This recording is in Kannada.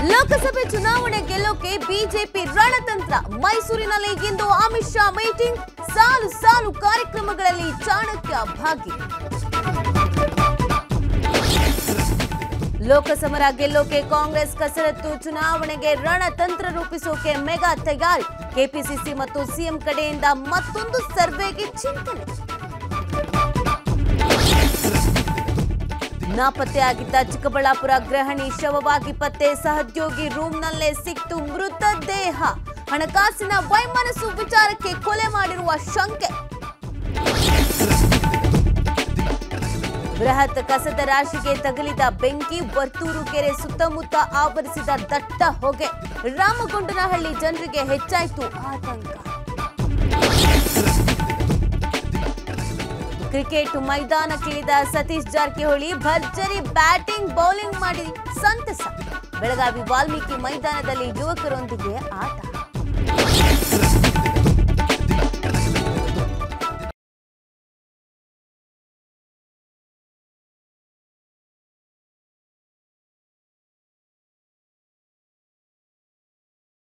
ಲೋಕಸಭೆ ಚುನಾವಣೆ ಗೆಲ್ಲೋಕೆ ಬಿಜೆಪಿ ರಣತಂತ್ರ ಮೈಸೂರಿನಲ್ಲಿ ಇಂದು ಅಮಿತ್ ಶಾ ಮೀಟಿಂಗ್ ಸಾಲು ಸಾಲು ಕಾರ್ಯಕ್ರಮಗಳಲ್ಲಿ ಚಾಣಕ್ಯ ಭಾಗಿ ಲೋಕಸಮರ ಗೆಲ್ಲೋಕೆ ಕಾಂಗ್ರೆಸ್ ಕಸರತ್ತು ಚುನಾವಣೆಗೆ ರಣತಂತ್ರ ರೂಪಿಸೋಕೆ ಮೆಗಾ ತಯಾರಿ ಕೆಪಿಸಿಸಿ ಮತ್ತು ಸಿಎಂ ಕಡೆಯಿಂದ ಮತ್ತೊಂದು ಸರ್ವೆಗೆ ಚಿಂತನೆ ನಾಪತ್ತೆಯಾಗಿದ್ದ ಚಿಕ್ಕಬಳ್ಳಾಪುರ ಗೃಹಿಣಿ ಶವವಾಗಿ ಪತ್ತೆ ಸಹೋದ್ಯೋಗಿ ರೂಮ್ನಲ್ಲೇ ಸಿಕ್ತು ಮೃತದೇಹ ಹಣಕಾಸಿನ ವೈಮನಸ್ಸು ವಿಚಾರಕ್ಕೆ ಕೊಲೆ ಮಾಡಿರುವ ಶಂಕೆ ಬೃಹತ್ ಕಸದ ರಾಶಿಗೆ ತಗುಲಿದ ಬೆಂಕಿ ವರ್ತೂರು ಕೆರೆ ಸುತ್ತಮುತ್ತ ಆವರಿಸಿದ ದಟ್ಟ ಹೊಗೆ ರಾಮಗೊಂಡನಹಳ್ಳಿ ಜನರಿಗೆ ಹೆಚ್ಚಾಯಿತು ಆತಂಕ ಕ್ರಿಕೆಟ್ ಮೈದಾನಕ್ಕಿಳಿದ ಸತೀಶ್ ಜಾರಕಿಹೊಳಿ ಭರ್ಜರಿ ಬ್ಯಾಟಿಂಗ್ ಬೌಲಿಂಗ್ ಮಾಡಿ ಸಂತಸ ಬೆಳಗಾವಿ ವಾಲ್ಮೀಕಿ ಮೈದಾನದಲ್ಲಿ ಯುವಕರೊಂದಿಗೆ ಆಟ